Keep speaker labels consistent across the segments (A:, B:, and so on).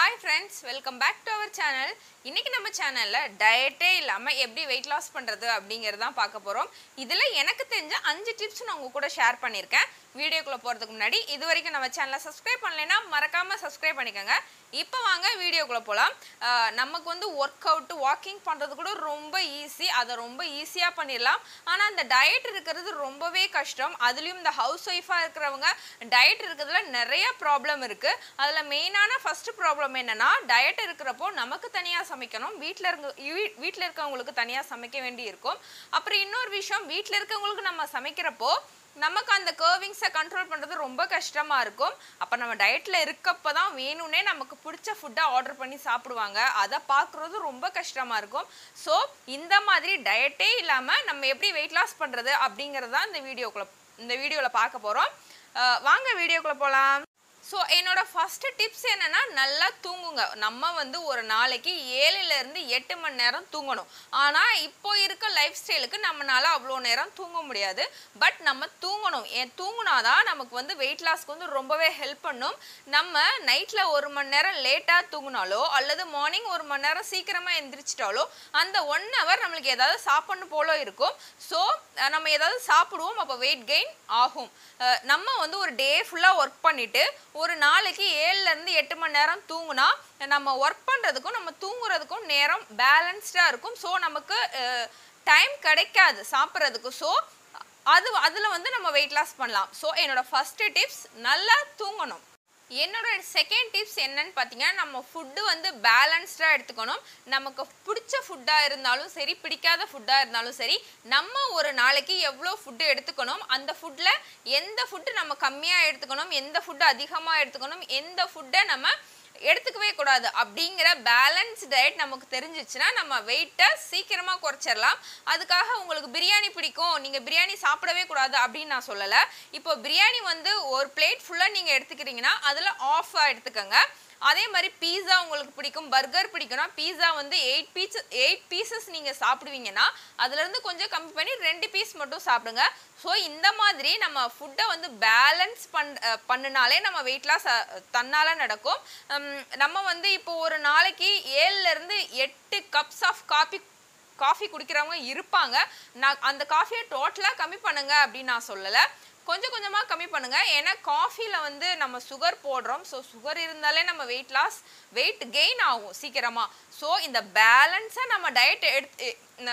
A: hi friends welcome back to our channel இன்னைக்கு நம்ம சேனலில் டயட்டே இல்லாமல் எப்படி வெயிட் லாஸ் பண்ணுறது அப்படிங்கிறது தான் பார்க்க போகிறோம் இதில் எனக்கு தெரிஞ்ச அஞ்சு டிப்ஸ் நான் உங்கள் கூட ஷேர் பண்ணியிருக்கேன் வீடியோக்குள்ளே போகிறதுக்கு முன்னாடி இது வரைக்கும் நம்ம சேனலை சப்ஸ்கிரைப் பண்ணலைன்னா மறக்காமல் சப்ஸ்கிரைப் பண்ணிக்கோங்க இப்போ வாங்க வீடியோக்குள்ளே போகலாம் நமக்கு வந்து ஒர்க் அவுட் வாக்கிங் பண்ணுறது கூட ரொம்ப ஈஸி அதை ரொம்ப ஈஸியாக பண்ணிடலாம் ஆனால் அந்த டயட் இருக்கிறது ரொம்பவே கஷ்டம் அதுலேயும் இந்த ஹவுஸ் ஒய்ஃபாக இருக்கிறவங்க டயட் இருக்கிறதுல நிறைய ப்ராப்ளம் இருக்குது அதில் மெயினான ஃபர்ஸ்ட் ப்ராப்ளம் என்னன்னா டயட் இருக்கிறப்போ நமக்கு தனியாக சமைக்கணும் வீட்டில் இருக்க வீட்டில் இருக்கவங்களுக்கு தனியாக சமைக்க வேண்டி இருக்கும் அப்புறம் இன்னொரு விஷயம் வீட்டில் இருக்கவங்களுக்கு நம்ம சமைக்கிறப்போ நமக்கு அந்த கர்விங்ஸை கண்ட்ரோல் பண்ணுறது ரொம்ப கஷ்டமாக இருக்கும் அப்போ நம்ம டயட்டில் இருக்கப்போ தான் வேணும்னே நமக்கு பிடிச்ச ஃபுட்டை ஆர்டர் பண்ணி சாப்பிடுவாங்க அதை பார்க்குறது ரொம்ப கஷ்டமாக இருக்கும் ஸோ இந்த மாதிரி டயட்டே இல்லாமல் நம்ம எப்படி வெயிட் லாஸ் பண்ணுறது அப்படிங்கிறது தான் இந்த வீடியோக்குள்ளே இந்த வீடியோவில் பார்க்க போகிறோம் வாங்க வீடியோக்குள்ளே போகலாம் ஸோ என்னோட ஃபஸ்ட்டு டிப்ஸ் என்னன்னா நல்லா தூங்குங்க நம்ம வந்து ஒரு நாளைக்கு ஏழுலேருந்து எட்டு மணி நேரம் தூங்கணும் ஆனால் இப்போ இருக்க லைஃப் ஸ்டைலுக்கு நம்மளால அவ்வளோ நேரம் தூங்க முடியாது பட் நம்ம தூங்கணும் ஏன் தூங்குனாதான் நமக்கு வந்து வெயிட் லாஸ்க்கு வந்து ரொம்பவே ஹெல்ப் பண்ணும் நம்ம நைட்டில் ஒரு மணி நேரம் லேட்டாக தூங்கினாலோ அல்லது மார்னிங் ஒரு மணி நேரம் சீக்கிரமாக எந்திரிச்சிட்டாலோ அந்த ஒன் ஹவர் நம்மளுக்கு ஏதாவது சாப்பிடணும் போல இருக்கும் ஸோ நம்ம ஏதாவது சாப்பிடுவோம் அப்போ வெயிட் கெயின் ஆகும் அஹ் நம்ம வந்து ஒரு டே ஃபுல்லாக ஒர்க் பண்ணிவிட்டு ஒரு நாளைக்கு ஏழுலேருந்து எட்டு மணி நேரம் தூங்குனா நம்ம ஒர்க் பண்ணுறதுக்கும் நம்ம தூங்குறதுக்கும் நேரம் பேலன்ஸ்டாக இருக்கும் ஸோ நமக்கு டைம் கிடைக்காது சாப்பிட்றதுக்கு ஸோ அது அதில் வந்து நம்ம வெயிட் லாஸ் பண்ணலாம் ஸோ என்னோட ஃபஸ்ட்டு டிப்ஸ் நல்லா தூங்கணும் என்னோட செகண்ட் டிப்ஸ் என்னன்னு பார்த்தீங்கன்னா நம்ம ஃபுட்டு வந்து பேலன்ஸ்டாக எடுத்துக்கணும் நமக்கு பிடிச்ச ஃபுட்டாக இருந்தாலும் சரி பிடிக்காத ஃபுட்டாக இருந்தாலும் சரி நம்ம ஒரு நாளைக்கு எவ்வளோ ஃபுட்டு எடுத்துக்கணும் அந்த ஃபுட்டில் எந்த ஃபுட்டு நம்ம கம்மியாக எடுத்துக்கணும் எந்த ஃபுட்டு அதிகமாக எடுத்துக்கணும் எந்த ஃபுட்டை நம்ம எடுத்துக்கவே கூடாது அப்படிங்கிற பேலன்ஸ் டயட் நமக்கு தெரிஞ்சிச்சுன்னா நம்ம வெயிட்டை சீக்கிரமாக குறைச்சிடலாம் அதுக்காக உங்களுக்கு பிரியாணி பிடிக்கும் நீங்கள் பிரியாணி சாப்பிடவே கூடாது அப்படின்னு நான் சொல்லலை இப்போ பிரியாணி வந்து ஒரு பிளேட் ஃபுல்லாக நீங்கள் எடுத்துக்கிறீங்கன்னா அதில் ஆஃபாக எடுத்துக்கோங்க அதே மாதிரி பீஸா உங்களுக்கு பிடிக்கும் பர்கர் பிடிக்கும்னா பீஸா வந்து எயிட் பீஸ் எயிட் பீசஸ் நீங்கள் சாப்பிடுவீங்கன்னா அதுலேருந்து கொஞ்சம் கம்மி பண்ணி ரெண்டு பீஸ் மட்டும் சாப்பிடுங்க ஸோ இந்த மாதிரி நம்ம ஃபுட்டை வந்து பேலன்ஸ் பண் பண்ணினாலே நம்ம வெயிட் லாஸ் தன்னால் நடக்கும் நம்ம வந்து இப்போ ஒரு நாளைக்கு ஏழுலேருந்து எட்டு கப்ஸ் ஆஃப் காஃபி காஃபி குடிக்கிறவங்க இருப்பாங்க நான் அந்த காஃபியை டோட்டலாக கம்மி பண்ணுங்க அப்படின்னு நான் சொல்லலை கொஞ்சம் கொஞ்சமாக கம்மி பண்ணுங்கள் ஏன்னா காஃபியில் வந்து நம்ம சுகர் போடுறோம் ஸோ சுகர் இருந்தாலே நம்ம வெயிட் லாஸ் வெயிட் கெயின் ஆகும் சீக்கிரமாக ஸோ இந்த பேலன்ஸாக நம்ம டயட் எடுத்து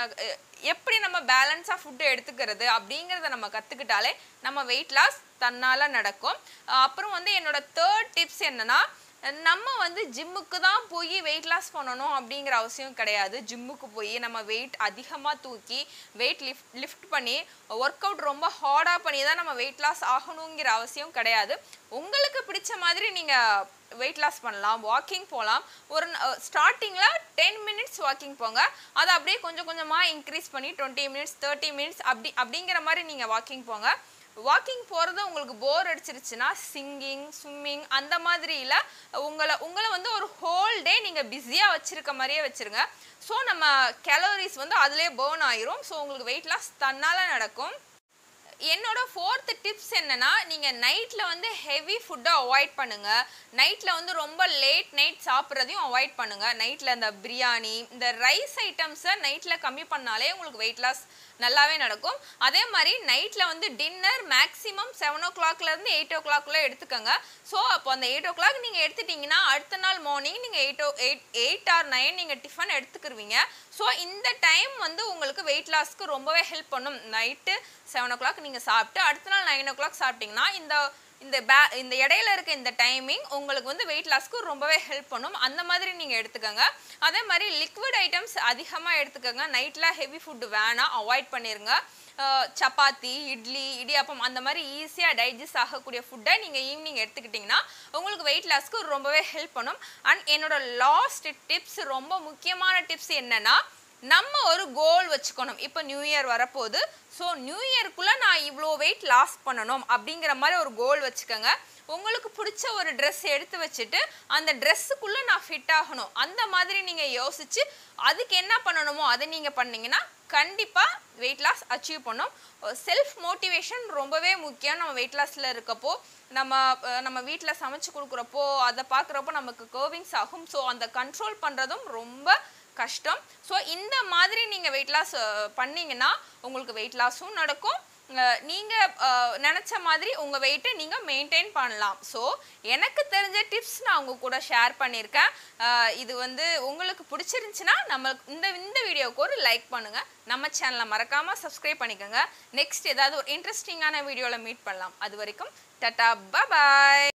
A: எப்படி நம்ம பேலன்ஸாக ஃபுட்டு எடுத்துக்கிறது அப்படிங்கிறத நம்ம கற்றுக்கிட்டாலே நம்ம வெயிட் லாஸ் தன்னால் நடக்கும் அப்புறம் வந்து என்னோட தேர்ட் டிப்ஸ் என்னென்னா நம்ம வந்து ஜிம்முக்கு தான் போய் வெயிட் லாஸ் பண்ணணும் அப்படிங்கிற அவசியம் கிடையாது ஜிம்முக்கு போய் நம்ம வெயிட் அதிகமாக தூக்கி வெயிட் லிஃப்ட் லிஃப்ட் பண்ணி ஒர்க் அவுட் ரொம்ப ஹார்டாக பண்ணி தான் நம்ம வெயிட் லாஸ் ஆகணுங்கிற அவசியம் கிடையாது உங்களுக்கு பிடிச்ச மாதிரி நீங்கள் வெயிட் லாஸ் பண்ணலாம் வாக்கிங் போகலாம் ஒரு ஸ்டார்டிங்கில் டென் மினிட்ஸ் வாக்கிங் போங்க அதை அப்படியே கொஞ்சம் கொஞ்சமாக இன்க்ரீஸ் பண்ணி டுவெண்ட்டி மினிட்ஸ் தேர்ட்டி மினிட்ஸ் அப்படி அப்படிங்கிற மாதிரி நீங்கள் வாக்கிங் போங்க வாக்கிங் போகிறது உங்களுக்கு போர் அடிச்சிருச்சுன்னா சிங்கிங் ஸ்விம்மிங் அந்த மாதிரியில் உங்களை உங்களை வந்து ஒரு ஹோல் டே நீங்கள் பிஸியாக வச்சுருக்க மாதிரியே வச்சுருங்க ஸோ நம்ம கேலோரிஸ் வந்து அதிலே பேர்ன் ஆயிரும் ஸோ உங்களுக்கு வெயிட் லாஸ் தன்னால் நடக்கும் என்னோட ஃபோர்த்து டிப்ஸ் என்னன்னா நீங்கள் நைட்டில் வந்து ஹெவி ஃபுட்டை அவாய்ட் பண்ணுங்கள் நைட்டில் வந்து ரொம்ப லேட் நைட் சாப்பிட்றதையும் அவாய்ட் பண்ணுங்கள் நைட்டில் இந்த பிரியாணி இந்த ரைஸ் ஐட்டம்ஸை நைட்டில் கம்மி பண்ணாலே உங்களுக்கு வெயிட் லாஸ் நல்லாவே நடக்கும் அதே மாதிரி நைட்டில் வந்து டின்னர் மேக்ஸிமம் செவன் ஓ கிளாக்லேருந்து எயிட் ஓ கிளாக்குள்ளே எடுத்துக்கோங்க ஸோ அப்போ அந்த எயிட் ஓ கிளாக் நீங்கள் எடுத்துட்டிங்கன்னா அடுத்த நாள் மார்னிங் நீங்கள் eight o eight eight or nine நீங்கள் டிஃபன் எடுத்துக்கிருவீங்க ஸோ இந்த டைம் வந்து உங்களுக்கு வெயிட் லாஸ்க்கு ரொம்பவே ஹெல்ப் பண்ணும் நைட்டு செவன் ஓ கிளாக் நீங்கள் சாப்பிட்டு அடுத்த நாள் நைன் ஓ கிளாக் சாப்பிட்டிங்கன்னா இந்த இந்த பே இந்த இடையில இருக்க இந்த டைமிங் உங்களுக்கு வந்து வெயிட் லாஸ்க்கு ரொம்பவே ஹெல்ப் பண்ணும் அந்த மாதிரி நீங்கள் எடுத்துக்கோங்க அதே மாதிரி லிக்விட் ஐட்டம்ஸ் அதிகமாக எடுத்துக்கோங்க நைட்டில் ஹெவி ஃபுட்டு வேணாம் அவாய்ட் பண்ணிடுங்க சப்பாத்தி இட்லி இடியாப்பம் அந்த மாதிரி ஈஸியாக டைஜஸ்ட் ஆகக்கூடிய ஃபுட்டை நீங்கள் ஈவினிங் எடுத்துக்கிட்டிங்கன்னா உங்களுக்கு வெயிட் லாஸ்க்கு ரொம்பவே ஹெல்ப் பண்ணும் அண்ட் என்னோட லாஸ்ட் டிப்ஸ் ரொம்ப முக்கியமான டிப்ஸ் என்னென்னா நம்ம ஒரு கோல் வச்சுக்கணும் இப்போ நியூ இயர் வரப்போகுது ஸோ நியூ இயர்க்குள்ளே நான் இவ்வளோ வெயிட் லாஸ் பண்ணணும் அப்படிங்கிற மாதிரி ஒரு கோல் வச்சுக்கோங்க உங்களுக்கு பிடிச்ச ஒரு ட்ரெஸ் எடுத்து வச்சுட்டு அந்த ட்ரெஸ்ஸுக்குள்ளே நான் ஃபிட் ஆகணும் அந்த மாதிரி நீங்கள் யோசிச்சு அதுக்கு என்ன பண்ணணுமோ அதை நீங்கள் பண்ணீங்கன்னா கண்டிப்பாக வெயிட் லாஸ் அச்சீவ் பண்ணும் செல்ஃப் மோட்டிவேஷன் ரொம்பவே முக்கியம் நம்ம வெயிட் லாஸில் இருக்கப்போ நம்ம அஹ், நம்ம வீட்டில் சமைச்சு கொடுக்குறப்போ அதை பார்க்குறப்போ நமக்கு கர்விங்ஸ் ஆகும் ஸோ அந்த கண்ட்ரோல் பண்ணுறதும் ரொம்ப கஷ்டம் ஸோ இந்த மாதிரி நீங்கள் வெயிட் லாஸ் பண்ணீங்கன்னா உங்களுக்கு வெயிட் லாஸும் நடக்கும் அஹ், நீங்க அஹ், நினைச்ச மாதிரி உங்க வெயிட்டை நீங்க மெயின்டைன் பண்ணலாம் ஸோ எனக்கு தெரிஞ்ச டிப்ஸ் நான் உங்க கூட ஷேர் பண்ணியிருக்கேன் அஹ், இது வந்து உங்களுக்கு பிடிச்சிருந்துச்சுன்னா நம்ம இந்த இந்த வீடியோவுக்கு ஒரு லைக் பண்ணுங்க நம்ம சேனலை மறக்காம சப்ஸ்கிரைப் பண்ணிக்கோங்க நெக்ஸ்ட் ஏதாவது ஒரு இன்ட்ரெஸ்டிங்கான வீடியோவில் மீட் பண்ணலாம் அது வரைக்கும் டட்டா பாய்